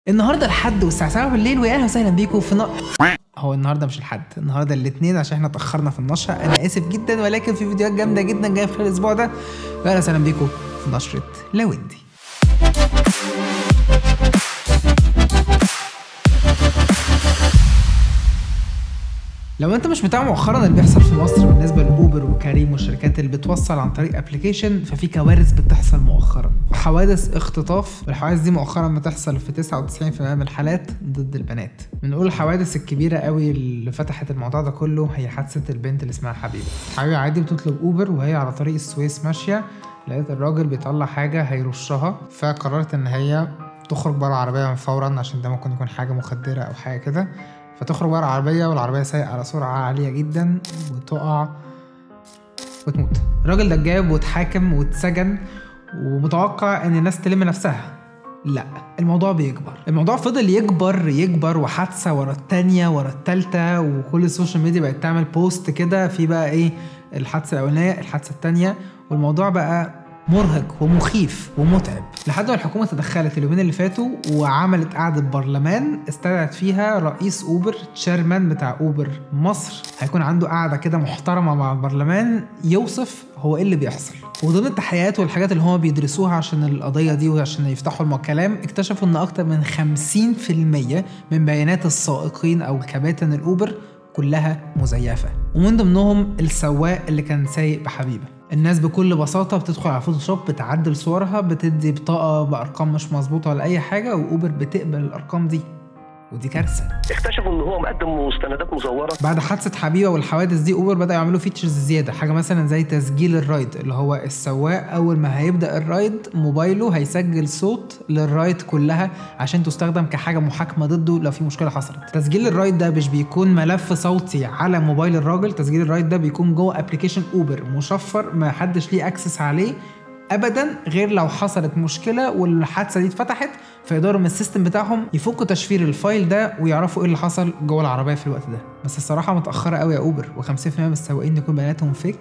النهارده الحد والساعة 7 بالليل ويا اهلا وسهلا بيكم في ن... هو النهارده مش الحد النهارده الاثنين عشان احنا اتأخرنا في النشرة انا اسف جدا ولكن في فيديوهات جامدة جدا جاية في خلال الاسبوع ده واهلا وسهلا بيكم في نشرة لاويندي لو انت مش متابع مؤخرا اللي بيحصل في مصر بالنسبه لاوبر وكريم والشركات اللي بتوصل عن طريق ابلكيشن ففي كوارث بتحصل مؤخرا حوادث اختطاف الحوادث دي مؤخرا بتحصل في 99% من الحالات ضد البنات بنقول الحوادث الكبيره قوي اللي فتحت الموضوع ده كله هي حادثه البنت اللي اسمها حبيبه حبيبه عادي بتطلب اوبر وهي على طريق السويس ماشيه لقيت الراجل بيطلع حاجه هيرشها فقررت ان هي تخرج بره العربيه فورا عشان ده ممكن يكون حاجه مخدره او حاجه كده فتخرج بره العربية والعربية سايقة على سرعة عالية جدا وتقع وتموت الراجل ده اتجاب واتحاكم واتسجن ومتوقع ان الناس تلم نفسها لا الموضوع بيكبر الموضوع فضل يكبر يكبر وحادثة ورا التانية ورا التالتة وكل السوشيال ميديا بقت تعمل بوست كده في بقى ايه الحادثة الأولانية الحادثة التانية والموضوع بقى مرهق ومخيف ومتعب لحد ما الحكومه تدخلت اليومين اللي فاتوا وعملت قعده برلمان استدعت فيها رئيس اوبر تشيرمان بتاع اوبر مصر هيكون عنده قعده كده محترمه مع البرلمان يوصف هو ايه اللي بيحصل وضمن التحقيقات والحاجات اللي هم بيدرسوها عشان القضيه دي وعشان يفتحوا الكلام اكتشفوا ان اكتر من 50% من بيانات السائقين او كباتن الاوبر كلها مزيفه ومن ضمنهم السواق اللي كان سايق بحبيبه الناس بكل بساطه بتدخل على فوتوشوب بتعدل صورها بتدي بطاقه بارقام مش مظبوطه ولا اي حاجه واوبر بتقبل الارقام دي ودي كارثه اكتشفوا ان هو مقدم مستندات مزوره بعد حادثه حبيبه والحوادث دي اوبر بدأوا يعملوا فيتشرز زياده حاجه مثلا زي تسجيل الرايد اللي هو السواق اول ما هيبدا الرايد موبايله هيسجل صوت للرايد كلها عشان تستخدم كحاجه محاكمه ضده لو في مشكله حصلت تسجيل الرايد ده مش بيكون ملف صوتي على موبايل الراجل تسجيل الرايد ده بيكون جوه ابلكيشن اوبر مشفر ما حدش ليه اكسس عليه ابدا غير لو حصلت مشكله والحادثه دي اتفتحت فيقدروا من السيستم بتاعهم يفكوا تشفير الفايل ده ويعرفوا ايه اللي حصل جوه العربيه في الوقت ده بس الصراحه متاخره قوي يا اوبر و50% من السواقين يكون بياناتهم فيك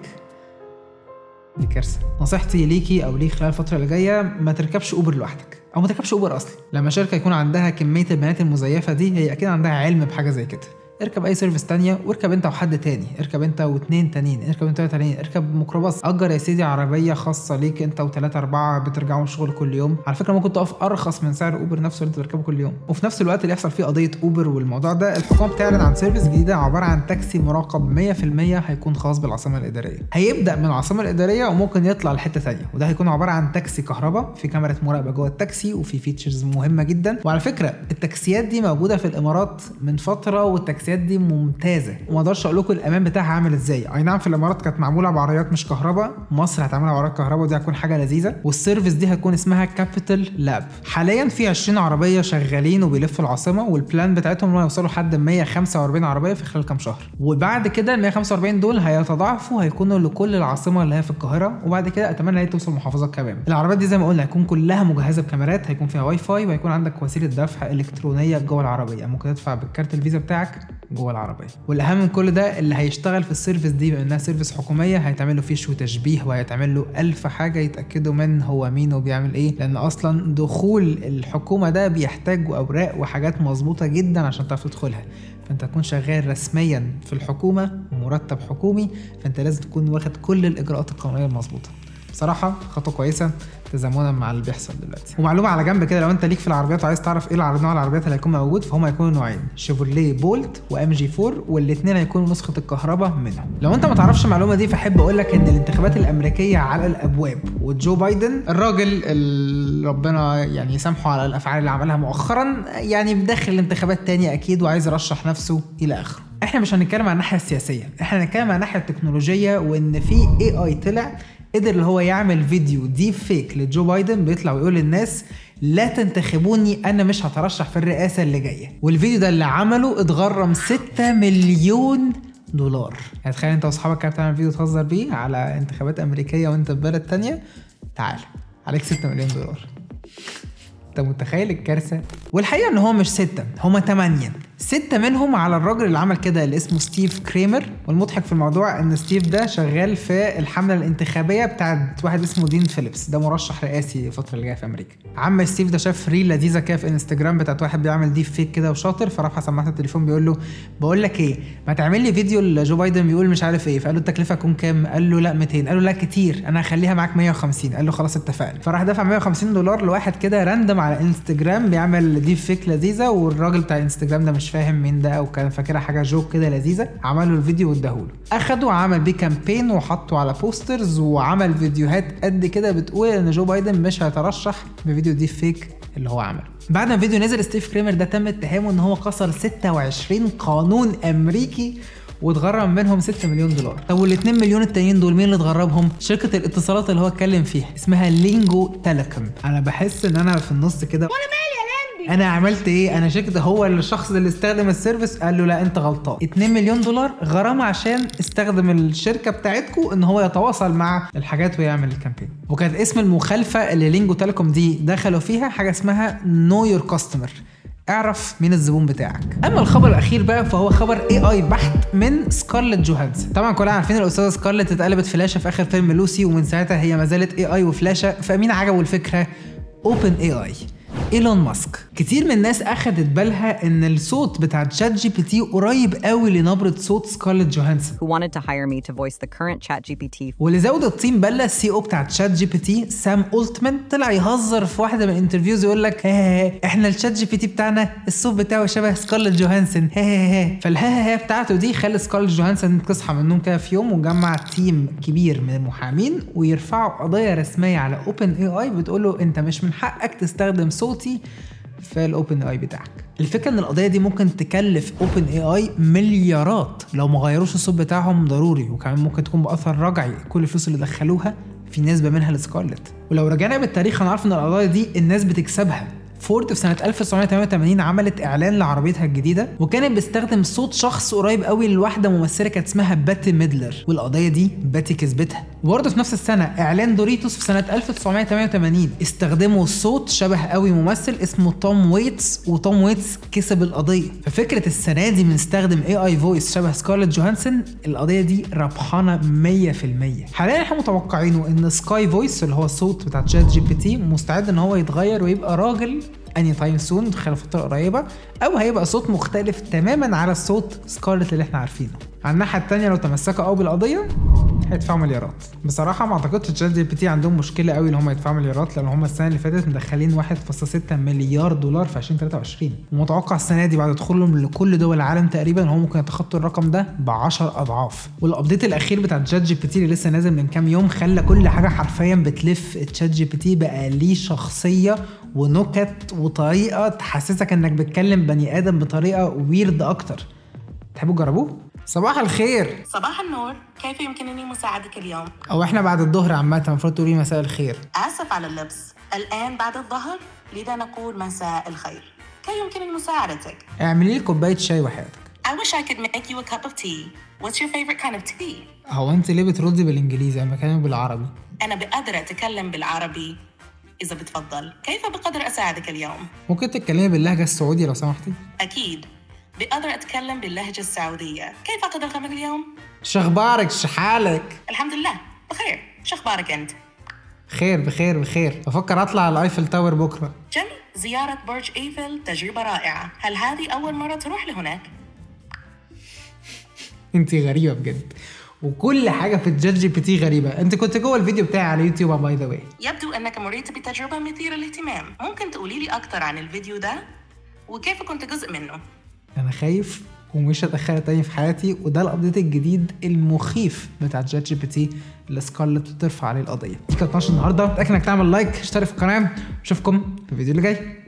دي كارثه نصيحتي ليكي او ليك خلال الفتره اللي جايه ما تركبش اوبر لوحدك او ما تركبش اوبر اصلا لما شركه يكون عندها كميه البيانات المزيفه دي هي اكيد عندها علم بحاجه زي كده اركب اي سيرفيس تانية واركب انت وحد تاني اركب انت واتنين تانيين اركب انت وتانيين اركب ميكروباص اجر يا سيدي عربيه خاصه ليك انت وثلاثة اربعة بترجعوا الشغل كل يوم على فكره ممكن تقف ارخص من سعر اوبر نفسه اللي انت بتركبه كل يوم وفي نفس الوقت اللي يحصل فيه قضيه اوبر والموضوع ده الحكومه بتعلن عن سيرفيس جديده عباره عن تاكسي مراقب 100% هيكون خاص بالعاصمه الاداريه هيبدا من العاصمه الاداريه وممكن يطلع لحته ثانيه وده هيكون عباره عن تاكسي كهرباء في كاميرا مراقبه جوه التاكسي وفي فيتشرز مهمه جدا وعلى فكره التاكسيات دي موجوده في الامارات من فتره والتاكسيات دي ممتازه ممتازه وما اقدرش اقول لكم الامان بتاعها عامل ازاي اي نعم في الامارات كانت معموله بعربيات مش كهرباء مصر هتعملها بعربيات كهرباء ودي هتكون حاجه لذيذه والسيرفيس دي هتكون اسمها كابيتال لاب حاليا في 20 عربيه شغالين وبيلفوا العاصمه والبلان بتاعتهم انهم يوصلوا لحد 145 عربيه في خلال كام شهر وبعد كده ال 145 دول هيتضاعفوا هيكونوا لكل العاصمه اللي هي في القاهره وبعد كده اتمنى ان هي توصل محافظات كمان العربيات دي زي ما قلنا هيكون كلها مجهزه بكاميرات هيكون فيها واي فاي وهيكون عندك وسيله دفع الكترونيه جوه العربيه ممكن تدفع بالكارت الفيزا بتاعك جوه العربيه والاهم من كل ده اللي هيشتغل في السيرفيس دي بما انها سيرفيس حكوميه هيتعمل له فيش وتشبيه وهيتعمل له ألف حاجه يتاكدوا من هو مين وبيعمل ايه لان اصلا دخول الحكومه ده بيحتاج اوراق وحاجات مظبوطه جدا عشان تعرف تدخلها فانت تكون شغال رسميا في الحكومه مرتب حكومي فانت لازم تكون واخد كل الاجراءات القانونيه المظبوطه بصراحه خطوه كويسه تزامنا مع اللي بيحصل دلوقتي ومعلومه على جنب كده لو انت ليك في العربيات وعايز تعرف ايه العربيات نوع العربيات اللي هيكون موجود فهم هيكونوا نوعين شيفروليه بولت وام جي 4 والاثنين هيكونوا نسخه الكهرباء منهم لو انت ما تعرفش المعلومه دي فاحب اقول لك ان الانتخابات الامريكيه على الابواب وجو بايدن الراجل اللي ربنا يعني يسامحه على الافعال اللي عملها مؤخرا يعني بداخل الانتخابات تاني اكيد وعايز يرشح نفسه الى اخره احنا مش هنتكلم عن الناحيه السياسيه احنا هنتكلم عن الناحيه التكنولوجيه وان في اي اي طلع قدر اللي هو يعمل فيديو ديب فيك لجو بايدن بيطلع ويقول للناس لا تنتخبوني انا مش هترشح في الرئاسه اللي جايه والفيديو ده اللي عمله اتغرم 6 مليون دولار يعني تخيل انت واصحابك كده بتعمل فيديو تهزر بيه على انتخابات امريكيه وانت في بلد تانية تعال عليك 6 مليون دولار انت متخيل الكارثه والحقيقه ان هو مش ستة هما تمانية ستة منهم على الراجل اللي عمل كده اللي اسمه ستيف كريمر والمضحك في الموضوع ان ستيف ده شغال في الحملة الانتخابية بتاعت واحد اسمه دين فيليبس ده مرشح رئاسي الفترة اللي جايه في امريكا عم ستيف ده شاف ريل لذيذة كده في انستجرام بتاعت واحد بيعمل ديب فيك كده وشاطر فرفع سماعة التليفون بيقول له بقول لك ايه ما تعمل لي فيديو لجو بايدن بيقول مش عارف ايه فقال له التكلفة تكون كام قال له لا 200 قال له لا كتير انا هخليها معاك 150 قال له خلاص اتفقنا فراح دفع 150 دولار لواحد كده راندم على انستجرام بيعمل ديب فيك لذيذة والراجل بتاع انستجرام ده مش فاهم مين ده او كان فاكرها حاجه جوك كده لذيذه عمل له الفيديو واداهوله اخده وعمل بيه كامبين وحطه على بوسترز وعمل فيديوهات قد كده بتقول ان جو بايدن مش هيترشح بفيديو دي فيك اللي هو عمله بعد ما الفيديو نزل ستيف كريمر ده تم اتهامه ان هو كسر 26 قانون امريكي واتغرم منهم 6 مليون دولار طب وال 2 مليون التانيين دول مين اللي اتغربهم شركه الاتصالات اللي هو اتكلم فيها اسمها لينجو تيليكوم انا بحس ان انا في النص كده وانا انا عملت ايه انا شكت هو الشخص اللي استخدم السيرفيس قال له لا انت غلطان 2 مليون دولار غرامه عشان استخدم الشركه بتاعتكم ان هو يتواصل مع الحاجات ويعمل الكامبين وكانت اسم المخالفه اللي لينجو تيليكوم دي دخلوا فيها حاجه اسمها نو يور كاستمر اعرف مين الزبون بتاعك اما الخبر الاخير بقى فهو خبر اي اي بحت من سكارلت جوهانس طبعا كلنا عارفين الاستاذه سكارلت اتقلبت فلاشه في اخر فيلم لوسي ومن ساعتها هي ما زالت اي اي وفلاشه فمين عجبه الفكره اوبن اي اي ايلون ماسك كتير من الناس اخدت بالها ان الصوت بتاع تشات جي بي تي قريب قوي لنبره صوت سكارلت جوهانسون who wanted to hire me to voice the current ChatGPT واللي زود الطين بله السي او بتاع تشات جي بي تي سام اولتمان طلع يهزر في واحده من الانترفيوز يقول لك ها ها ها احنا الشات جي بي تي بتاعنا الصوت بتاعه شبه سكارلت جوهانسون ها ها ها فالها ها ها بتاعته دي خلت سكارلت جوهانسون تصحى من النوم كده في يوم وجمع تيم كبير من المحامين ويرفعوا قضيه رسميه على اوبن اي اي بتقول له انت مش من حقك تستخدم صوتي في الاوبن اي بتاعك الفكره ان القضيه دي ممكن تكلف اوبن اي اي مليارات لو ما غيروش الصوت بتاعهم ضروري وكمان ممكن تكون باثر رجعي كل الفلوس اللي دخلوها في نسبه منها لسكارلت ولو رجعنا بالتاريخ هنعرف ان القضايا دي الناس بتكسبها فورد في سنة 1988 عملت إعلان لعربيتها الجديدة وكانت بتستخدم صوت شخص قريب قوي لواحدة ممثلة كانت اسمها باتي ميدلر والقضية دي باتي كسبتها وبرضه في نفس السنة إعلان دوريتوس في سنة 1988 استخدموا صوت شبه قوي ممثل اسمه توم ويتس وتوم ويتس كسب القضية ففكرة السنة دي بنستخدم اي اي فويس شبه سكارلت جوهانسون القضية دي ربحانة 100% حاليا احنا متوقعينه ان سكاي فويس اللي هو الصوت بتاع تشات جي بي تي مستعد ان هو يتغير ويبقى راجل اني تايم سون خلال فتره قريبه او هيبقى صوت مختلف تماما على الصوت سكارلت اللي احنا عارفينه على الناحيه التانية لو تمسكوا قوي بالقضيه هيدفعوا مليارات بصراحه ما اعتقدش تشات جي بي تي عندهم مشكله قوي ان هم يدفعوا مليارات لان هم السنه اللي فاتت مدخلين 1.6 مليار دولار في 2023 ومتوقع السنه دي بعد دخولهم لكل دول العالم تقريبا ان هم ممكن يتخطوا الرقم ده ب 10 اضعاف والابديت الاخير بتاع تشات جي بي تي اللي لسه نازل من كام يوم خلى كل حاجه حرفيا بتلف تشات جي بي تي بقى ليه شخصيه ونكت وطريقه تحسسك انك بتكلم بني ادم بطريقه ويرد اكتر تحبوا تجربوه صباح الخير صباح النور كيف يمكنني مساعدتك اليوم؟ او احنا بعد الظهر عامه المفروض تقولي مساء الخير آسف على اللبس الآن بعد الظهر لذا نقول مساء الخير كي يمكنني مساعدتك اعملي لي كوبايه شاي وحياتك I wish I could make you a cup of tea What's your favorite kind of tea? هو انت ليه بتردي بالانجليزي انا بكلمك بالعربي أنا بقدر أتكلم بالعربي إذا بتفضل كيف بقدر أساعدك اليوم؟ ممكن تتكلمي باللهجه السعوديه لو سمحتي أكيد بقدر أتكلم باللهجة السعودية كيف أقدر أخدمك اليوم؟ شخبارك شحالك الحمد لله بخير شو أخبارك أنت؟ خير بخير بخير بفكر اطلع على الايفل تاور بكره جميل زيارة برج إيفل تجربة رائعة هل هذه أول مرة تروح لهناك؟ انت غريبه بجد وكل حاجه في الجات جي بي تي غريبه انت كنت جوه الفيديو بتاعي على يوتيوب باي ذا واي يبدو أنك مريت بتجربة مثيرة للاهتمام ممكن تقولي لي أكثر عن الفيديو ده؟ وكيف كنت جزء منه؟ انا خايف ومش هتدخلها تاني في حياتي وده الابديت الجديد المخيف بتاع جات جي بي تي اللي سكارلت بترفع عليه القضيه دي كانت نشر النهارده اتاكد انك تعمل لايك اشترك في القناه اشوفكم في الفيديو اللي جاي